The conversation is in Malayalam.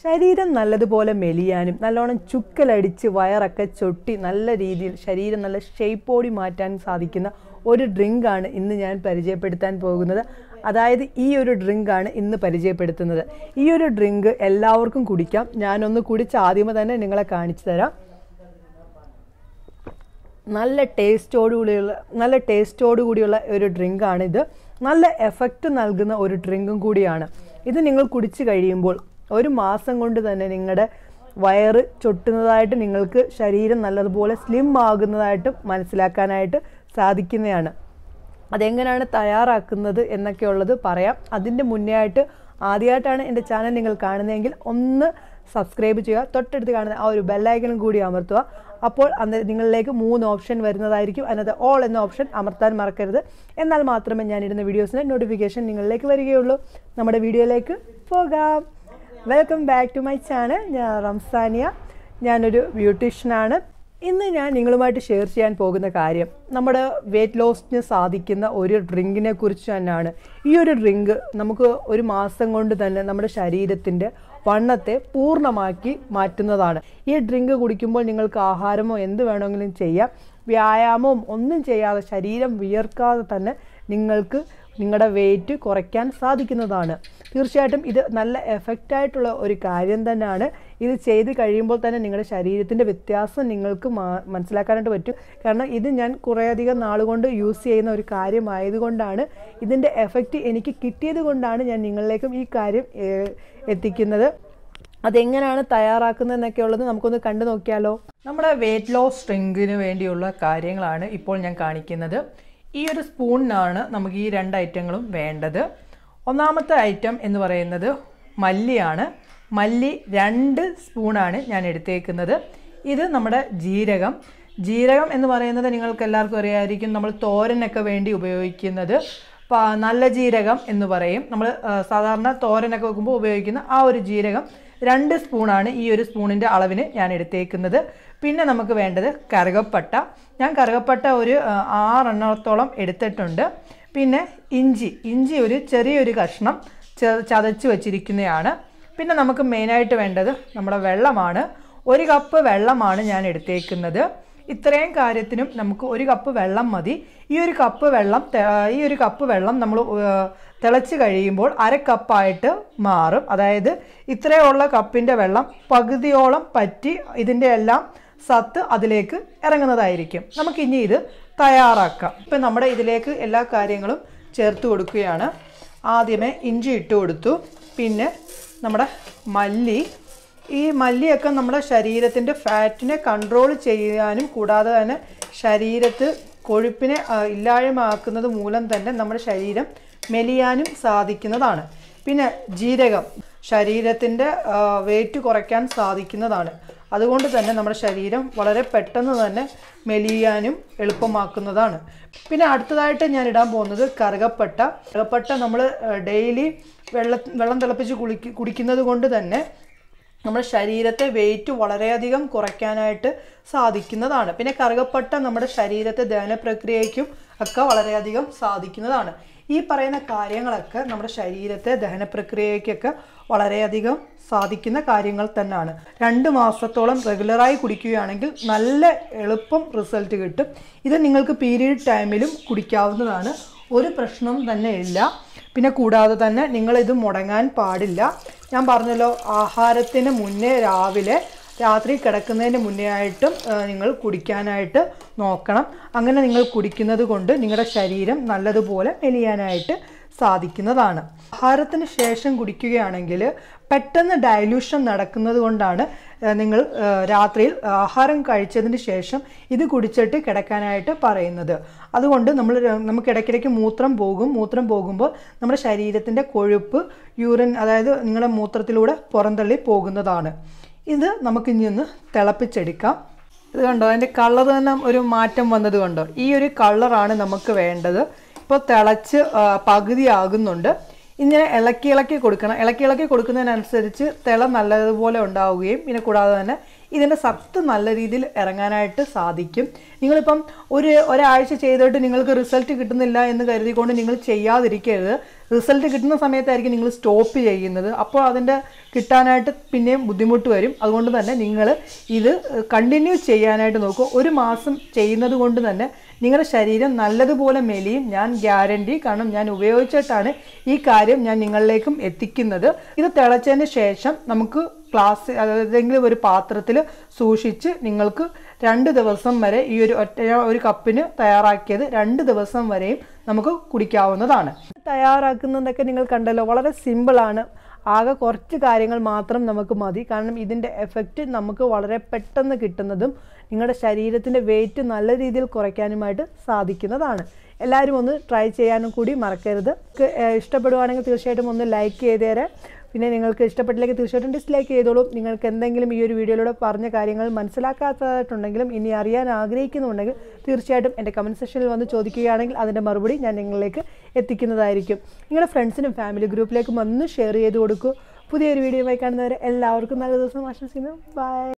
ശരീരം നല്ലതുപോലെ മെലിയാനും നല്ലോണം ചുക്കലടിച്ച് വയറൊക്കെ ചൊട്ടി നല്ല രീതിയിൽ ശരീരം നല്ല ഷേപ്പോടി മാറ്റാൻ സാധിക്കുന്ന ഒരു ഡ്രിങ്കാണ് ഇന്ന് ഞാൻ പരിചയപ്പെടുത്താൻ പോകുന്നത് അതായത് ഈ ഒരു ഡ്രിങ്കാണ് ഇന്ന് പരിചയപ്പെടുത്തുന്നത് ഈ ഒരു ഡ്രിങ്ക് എല്ലാവർക്കും കുടിക്കാം ഞാനൊന്ന് കുടിച്ച് ആദ്യമേ തന്നെ നിങ്ങളെ കാണിച്ചു തരാം നല്ല ടേസ്റ്റോടു കൂടിയുള്ള നല്ല ടേസ്റ്റോടു കൂടിയുള്ള ഒരു ഡ്രിങ്കാണ് ഇത് നല്ല എഫക്റ്റ് നൽകുന്ന ഒരു ഡ്രിങ്കും കൂടിയാണ് ഇത് നിങ്ങൾ കുടിച്ചു കഴിയുമ്പോൾ ഒരു മാസം കൊണ്ട് തന്നെ നിങ്ങളുടെ വയറ് ചൊട്ടുന്നതായിട്ട് നിങ്ങൾക്ക് ശരീരം നല്ലതുപോലെ സ്ലിം ആകുന്നതായിട്ട് മനസ്സിലാക്കാനായിട്ട് സാധിക്കുന്നതാണ് അതെങ്ങനെയാണ് തയ്യാറാക്കുന്നത് എന്നൊക്കെയുള്ളത് പറയാം അതിൻ്റെ മുന്നേ ആയിട്ട് ആദ്യമായിട്ടാണ് എൻ്റെ ചാനൽ നിങ്ങൾ കാണുന്നതെങ്കിൽ ഒന്ന് സബ്സ്ക്രൈബ് ചെയ്യുക തൊട്ടടുത്ത് കാണുന്ന ആ ഒരു ബെല്ലൈക്കനും കൂടി അമർത്തുക അപ്പോൾ അന്ന് നിങ്ങളിലേക്ക് മൂന്ന് ഓപ്ഷൻ വരുന്നതായിരിക്കും അതിനകത്ത് ഓൾ എന്ന ഓപ്ഷൻ അമർത്താൻ മറക്കരുത് എന്നാൽ മാത്രമേ ഞാൻ ഇടുന്ന വീഡിയോസിന് നോട്ടിഫിക്കേഷൻ നിങ്ങളിലേക്ക് വരികയുള്ളൂ നമ്മുടെ വീഡിയോയിലേക്ക് പോകാം welcome back to my channel ഞാൻ റംസാനിയ ഞാനൊരു ബ്യൂട്ടീഷ്യനാണ് ഇന്ന് ഞാൻ നിങ്ങളുമായിട്ട് ഷെയർ ചെയ്യാൻ പോകുന്ന കാര്യം നമ്മുടെ വെയിറ്റ് ലോസിന് സാധിക്കുന്ന ഒരു ഡ്രിങ്കിനെ കുറിച്ച് തന്നെയാണ് ഈ ഒരു ഡ്രിങ്ക് നമുക്ക് ഒരു മാസം കൊണ്ട് തന്നെ നമ്മുടെ ശരീരത്തിൻ്റെ വണ്ണത്തെ പൂർണ്ണമാക്കി മാറ്റുന്നതാണ് ഈ ഡ്രിങ്ക് കുടിക്കുമ്പോൾ നിങ്ങൾക്ക് ആഹാരമോ എന്ത് വേണമെങ്കിലും ചെയ്യാം വ്യായാമവും ഒന്നും ചെയ്യാതെ ശരീരം വിയർക്കാതെ തന്നെ നിങ്ങൾക്ക് നിങ്ങളുടെ വെയിറ്റ് കുറയ്ക്കാൻ സാധിക്കുന്നതാണ് തീർച്ചയായിട്ടും ഇത് നല്ല എഫക്റ്റ് ആയിട്ടുള്ള ഒരു കാര്യം തന്നെയാണ് ഇത് ചെയ്ത് കഴിയുമ്പോൾ തന്നെ നിങ്ങളുടെ ശരീരത്തിൻ്റെ വ്യത്യാസം നിങ്ങൾക്ക് മാ- മനസ്സിലാക്കാനായിട്ട് പറ്റും കാരണം ഇത് ഞാൻ കുറേയധികം നാളുകൊണ്ട് യൂസ് ചെയ്യുന്ന ഒരു കാര്യമായതുകൊണ്ടാണ് ഇതിൻ്റെ എഫക്റ്റ് എനിക്ക് കിട്ടിയത് കൊണ്ടാണ് ഞാൻ നിങ്ങളിലേക്കും ഈ കാര്യം ഏഹ്, എത്തിക്കുന്നത് അതെങ്ങനെയാണ് തയ്യാറാക്കുന്നത് എന്നൊക്കെ ഉള്ളത് നമുക്കൊന്ന് കണ്ടു നോക്കിയാലോ നമ്മുടെ വെയിറ്റ് ലോസ് ഡ്രിങ്കിന് വേണ്ടിയുള്ള കാര്യങ്ങളാണ് ഇപ്പോൾ ഞാൻ കാണിക്കുന്നത് ഈ ഒരു സ്പൂണിനാണ് നമുക്ക് ഈ രണ്ട് ഐറ്റങ്ങളും വേണ്ടത് ഒന്നാമത്തെ ഐറ്റം എന്ന് പറയുന്നത് മല്ലിയാണ് മല്ലി രണ്ട് സ്പൂണാണ് ഞാൻ എടുത്തേക്കുന്നത് ഇത് നമ്മുടെ ജീരകം ജീരകം എന്ന് പറയുന്നത് നിങ്ങൾക്ക് എല്ലാവർക്കും അറിയാമായിരിക്കും നമ്മൾ തോരനൊക്കെ വേണ്ടി ഉപയോഗിക്കുന്നത് പ- നല്ല ജീരകം എന്ന് പറയും നമ്മൾ സാധാരണ തോരനൊക്കെ വെക്കുമ്പോൾ ഉപയോഗിക്കുന്ന ആ ഒരു ജീരകം രണ്ട് സ്പൂണാണ് ഈ ഒരു സ്പൂണിൻ്റെ അളവിന് ഞാൻ എടുത്തേക്കുന്നത് പിന്നെ നമുക്ക് വേണ്ടത് കറുകപ്പട്ട ഞാൻ കറുകപ്പട്ട ഒരു ആ, ആറെണ്ണത്തോളം എടുത്തിട്ടുണ്ട് പിന്നെ ഇഞ്ചി ഇഞ്ചി ഒരു ചെറിയൊരു കഷ്ണം ചെ- ചതച്ച് വെച്ചിരിക്കുന്നതാണ് പിന്നെ നമുക്ക് മെയിനായിട്ട് വേണ്ടത് നമ്മുടെ വെള്ളമാണ് ഒരു കപ്പ് വെള്ളമാണ് ഞാൻ എടുത്തേക്കുന്നത് ഇത്രയും കാര്യത്തിനും നമുക്ക് ഒരു കപ്പ് വെള്ളം മതി ഈ ഒരു കപ്പ് വെള്ളം തെ- ഈ ഒരു കപ്പ് വെള്ളം നമ്മൾ തിളച്ച് കഴിയുമ്പോൾ അര കപ്പായിട്ട് മാറും അതായത് ഇത്രയുള്ള കപ്പിൻ്റെ വെള്ളം പകുതിയോളം പറ്റി ഇതിൻ്റെ എല്ലാം സത്ത് അതിലേക്ക് ഇറങ്ങുന്നതായിരിക്കും നമുക്കിനി ഇത് തയ്യാറാക്കാം ഇപ്പം നമ്മുടെ ഇതിലേക്ക് എല്ലാ കാര്യങ്ങളും ചേർത്ത് കൊടുക്കുകയാണ് ആദ്യമേ ഇഞ്ചി ഇട്ട് കൊടുത്തു പിന്നെ നമ്മുടെ മല്ലി ഈ മല്ലിയൊക്കെ നമ്മുടെ ശരീരത്തിൻ്റെ ഫാറ്റിനെ കൺട്രോൾ ചെയ്യാനും കൂടാതെ തന്നെ ശരീരത്ത് കൊഴുപ്പിനെ ആ, ഇല്ലായ്മയാക്കുന്നത് മൂലം തന്നെ നമ്മുടെ ശരീരം മെലിയാനും സാധിക്കുന്നതാണ് പിന്നെ ജീരകം ശരീരത്തിൻ്റെ വെയിറ്റ് കുറയ്ക്കാൻ സാധിക്കുന്നതാണ് അതുകൊണ്ട് തന്നെ നമ്മുടെ ശരീരം വളരെ പെട്ടെന്ന് തന്നെ മെലിയാനും എളുപ്പമാക്കുന്നതാണ് പിന്നെ അടുത്തതായിട്ട് ഞാൻ ഇടാൻ പോകുന്നത് കറുകപ്പട്ട കറുകപ്പട്ട നമ്മൾ ഡെയിലി വെള്ള വെള്ളം തിളപ്പിച്ച് കുളിക്ക് കുടിക്കുന്നത് കൊണ്ട് തന്നെ നമ്മുടെ ശരീരത്തെ വെയിറ്റ് വളരെയധികം കുറയ്ക്കാനായിട്ട് സാധിക്കുന്നതാണ് പിന്നെ കറുകപ്പട്ട നമ്മുടെ ശരീരത്തെ ദഹന പ്രക്രിയയ്ക്കും ഒക്കെ വളരെയധികം സാധിക്കുന്നതാണ് ഈ പറയുന്ന കാര്യങ്ങളൊക്കെ നമ്മുടെ ശരീരത്തെ ദഹന പ്രക്രിയയ്ക്കൊക്കെ വളരെയധികം സാധിക്കുന്ന കാര്യങ്ങൾ തന്നെയാണ് രണ്ട് മാസത്തോളം റെഗുലറായി കുടിക്കുകയാണെങ്കിൽ നല്ല എളുപ്പം റിസൾട്ട് കിട്ടും ഇത് നിങ്ങൾക്ക് പീരീഡ് ടൈമിലും കുടിക്കാവുന്നതാണ് ഒരു പ്രശ്നവും തന്നെ ഇല്ല പിന്നെ കൂടാതെ തന്നെ നിങ്ങളിത് മുടങ്ങാൻ പാടില്ല ഞാൻ പറഞ്ഞല്ലോ ആഹാരത്തിന് മുന്നേ രാവിലെ രാത്രി കിടക്കുന്നതിന് മുന്നേ ആയിട്ടും ആ, നിങ്ങൾ കുടിക്കാനായിട്ട് നോക്കണം അങ്ങനെ നിങ്ങൾ കുടിക്കുന്നത് കൊണ്ട് നിങ്ങളുടെ ശരീരം നല്ലതുപോലെ മെലിയാനായിട്ട് സാധിക്കുന്നതാണ് ആഹാരത്തിന് ശേഷം കുടിക്കുകയാണെങ്കിൽ പെട്ടെന്ന് ഡയലൂഷൻ നടക്കുന്നത് കൊണ്ടാണ് ആ, നിങ്ങൾ ആ, രാത്രിയിൽ ആഹാരം കഴിച്ചതിന് ശേഷം ഇത് കുടിച്ചിട്ട് കിടക്കാനായിട്ട് പറയുന്നത് അതുകൊണ്ട് നമ്മൾ ര- നമുക്ക് ഇടയ്ക്കിടയ്ക്ക് മൂത്രം പോകും മൂത്രം പോകുമ്പോൾ നമ്മുടെ ശരീരത്തിൻ്റെ കൊഴുപ്പ് യൂറിൻ അതായത് നിങ്ങളുടെ മൂത്രത്തിലൂടെ പുറന്തള്ളി പോകുന്നതാണ് ഇത് നമുക്കിനി ഒന്ന് തിളപ്പിച്ചെടുക്കാം ഇത് കണ്ടോ അതിൻ്റെ കളർ തന്നെ ഒരു മാറ്റം വന്നത് കണ്ടോ ഈ ഒരു കളറാണ് നമുക്ക് വേണ്ടത് ഇപ്പോൾ തിളച്ച് ആ, പകുതിയാകുന്നുണ്ട് ഇങ്ങനെ ഇളക്കി ഇളക്കി കൊടുക്കണം ഇളക്കി ഇളക്കി കൊടുക്കുന്നതിനനുസരിച്ച് തിള നല്ലതുപോലെ ഉണ്ടാവുകയും പിന്നെ കൂടാതെ തന്നെ ഇതിൻ്റെ സത്ത് നല്ല രീതിയിൽ ഇറങ്ങാനായിട്ട് സാധിക്കും നിങ്ങളിപ്പം ഒരു ഒരാഴ്ച ചെയ്തിട്ട് നിങ്ങൾക്ക് റിസൾട്ട് കിട്ടുന്നില്ല എന്ന് കരുതിക്കൊണ്ട് നിങ്ങൾ ചെയ്യാതിരിക്കരുത് റിസൾട്ട് കിട്ടുന്ന സമയത്തായിരിക്കും നിങ്ങൾ സ്റ്റോപ്പ് ചെയ്യുന്നത് അപ്പോൾ അതിൻ്റെ കിട്ടാനായിട്ട് പിന്നെയും ബുദ്ധിമുട്ട് വരും അതുകൊണ്ട് തന്നെ നിങ്ങൾ ഇത് കണ്ടിന്യൂ ചെയ്യാനായിട്ട് നോക്കുക ഒരു മാസം ചെയ്യുന്നത് കൊണ്ട് തന്നെ നിങ്ങളുടെ ശരീരം നല്ലതുപോലെ മെലിയും ഞാൻ ഗ്യാരണ്ടി കാരണം ഞാൻ ഉപയോഗിച്ചിട്ടാണ് ഈ കാര്യം ഞാൻ നിങ്ങളിലേക്കും എത്തിക്കുന്നത് ഇത് തിളച്ചതിന് ശേഷം നമുക്ക് ഗ്ലാസ് ഏതെങ്കിലും ഒരു പാത്രത്തിൽ സൂക്ഷിച്ച് നിങ്ങൾക്ക് രണ്ട് ദിവസം വരെ ഈ ഒരു ഒറ്റ ഒരു കപ്പിന് തയ്യാറാക്കിയത് രണ്ട് ദിവസം വരെയും നമുക്ക് കുടിക്കാവുന്നതാണ് തയ്യാറാക്കുന്നതൊക്കെ നിങ്ങൾ കണ്ടല്ലോ വളരെ സിമ്പിളാണ് ആകെ കുറച്ച് കാര്യങ്ങൾ മാത്രം നമുക്ക് മതി കാരണം ഇതിൻ്റെ എഫക്റ്റ് നമുക്ക് വളരെ പെട്ടെന്ന് കിട്ടുന്നതും നിങ്ങളുടെ ശരീരത്തിൻ്റെ വെയിറ്റ് നല്ല രീതിയിൽ കുറയ്ക്കാനുമായിട്ട് സാധിക്കുന്നതാണ് എല്ലാവരും ഒന്ന് ട്രൈ ചെയ്യാനും കൂടി മറക്കരുത് നിങ്ങൾക്ക്, ഏഹ്, ഇഷ്ടപ്പെടുവാണെങ്കിൽ തീർച്ചയായിട്ടും ഒന്ന് ലൈക്ക് ചെയ്തേരെ പിന്നെ നിങ്ങൾക്ക് ഇഷ്ടപ്പെട്ടില്ലെങ്കിൽ തീർച്ചയായിട്ടും ഡിസ്ലൈക്ക് ചെയ്തോളൂ നിങ്ങൾക്ക് എന്തെങ്കിലും ഈ ഒരു വീഡിയോയിലൂടെ പറഞ്ഞ കാര്യങ്ങൾ മനസ്സിലാക്കാത്തതായിട്ടുണ്ടെങ്കിലും ഇനി അറിയാൻ ആഗ്രഹിക്കുന്നുണ്ടെങ്കിൽ തീർച്ചയായിട്ടും എൻ്റെ കമൻറ്റ് സെക്ഷനിൽ വന്ന് ചോദിക്കുകയാണെങ്കിൽ അതിൻ്റെ മറുപടി ഞാൻ നിങ്ങളിലേക്ക് എത്തിക്കുന്നതായിരിക്കും നിങ്ങളുടെ ഫ്രണ്ട്സിനും ഫാമിലി ഗ്രൂപ്പിലേക്കും ഒന്ന് ഷെയർ ചെയ്ത് കൊടുക്കൂ പുതിയൊരു വീഡിയോയുമായി കാണുന്നവരെ എല്ലാവർക്കും നല്ല ദിവസം ആശംസിക്കുന്നു ബൈ